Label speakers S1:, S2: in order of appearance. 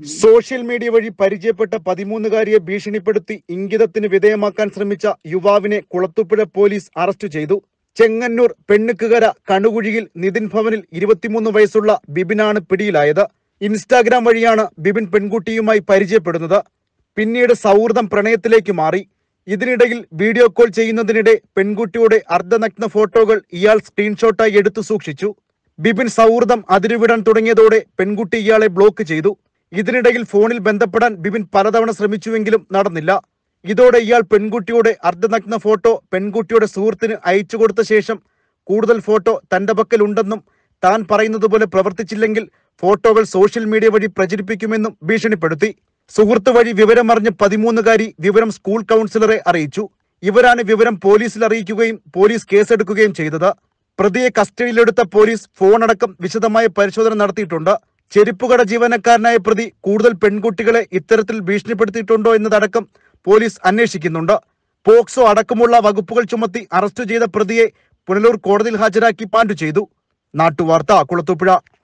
S1: social media വഴി പരിചയപ്പെട്ട പതിമൂന്നുകാരിയെ ഭീഷണിപ്പെടുത്തി ഇംഗിതത്തിന് വിധേയമാക്കാൻ ശ്രമിച്ച യുവാവിനെ കുളത്തുപുഴ പോലീസ് അറസ്റ്റ് ചെയ്തു ചെങ്ങന്നൂർ പെണ്ണുക്കുകര കണുകുഴിയിൽ നിതിൻ ഭവനിൽ ഇരുപത്തിമൂന്ന് വയസ്സുള്ള ബിബിനാണ് പിടിയിലായത് ഇൻസ്റ്റാഗ്രാം വഴിയാണ് ബിബിൻ പെൺകുട്ടിയുമായി പരിചയപ്പെടുന്നത് പിന്നീട് സൗഹൃദം പ്രണയത്തിലേക്ക് മാറി ഇതിനിടയിൽ വീഡിയോ കോൾ ചെയ്യുന്നതിനിടെ പെൺകുട്ടിയുടെ അർദ്ധനഗ്ന ഫോട്ടോകൾ ഇയാൾ സ്ക്രീൻഷോട്ടായി എടുത്തു സൂക്ഷിച്ചു ബിബിൻ സൗഹൃദം അതിരുവിടാൻ തുടങ്ങിയതോടെ പെൺകുട്ടി ഇയാളെ ബ്ലോക്ക് ചെയ്തു ഇതിനിടയിൽ ഫോണിൽ ബന്ധപ്പെടാൻ ബിബിൻ പലതവണ ശ്രമിച്ചുവെങ്കിലും നടന്നില്ല ഇതോടെ ഇയാൾ പെൺകുട്ടിയുടെ അർദ്ധനഗ്ന ഫോട്ടോ പെൺകുട്ടിയുടെ സുഹൃത്തിന് അയച്ചു കൊടുത്ത ശേഷം കൂടുതൽ ഫോട്ടോ തന്റെ പക്കലുണ്ടെന്നും താൻ പറയുന്നത് പോലെ പ്രവർത്തിച്ചില്ലെങ്കിൽ ഫോട്ടോകൾ സോഷ്യൽ മീഡിയ വഴി പ്രചരിപ്പിക്കുമെന്നും ഭീഷണിപ്പെടുത്തി സുഹൃത്ത് വഴി വിവരമറിഞ്ഞ പതിമൂന്നുകാരി വിവരം സ്കൂൾ കൗൺസിലറെ അറിയിച്ചു ഇവരാണ് വിവരം പോലീസിൽ അറിയിക്കുകയും പോലീസ് കേസെടുക്കുകയും ചെയ്തത് പ്രതിയെ കസ്റ്റഡിയിലെടുത്ത പോലീസ് ഫോണടക്കം വിശദമായ പരിശോധന നടത്തിയിട്ടുണ്ട് ചെരുപ്പുകട ജീവനക്കാരനായ പ്രതി കൂടുതൽ പെൺകുട്ടികളെ ഇത്തരത്തിൽ ഭീഷണിപ്പെടുത്തിയിട്ടുണ്ടോ എന്നതടക്കം പോലീസ് അന്വേഷിക്കുന്നുണ്ട് പോക്സോ അടക്കമുള്ള വകുപ്പുകൾ ചുമത്തി അറസ്റ്റ് ചെയ്ത പ്രതിയെ പുനലൂർ കോടതിയിൽ ഹാജരാക്കി പാൻഡു ചെയ്തു നാട്ടുവാർത്ത കുളത്തൂപ്പുഴ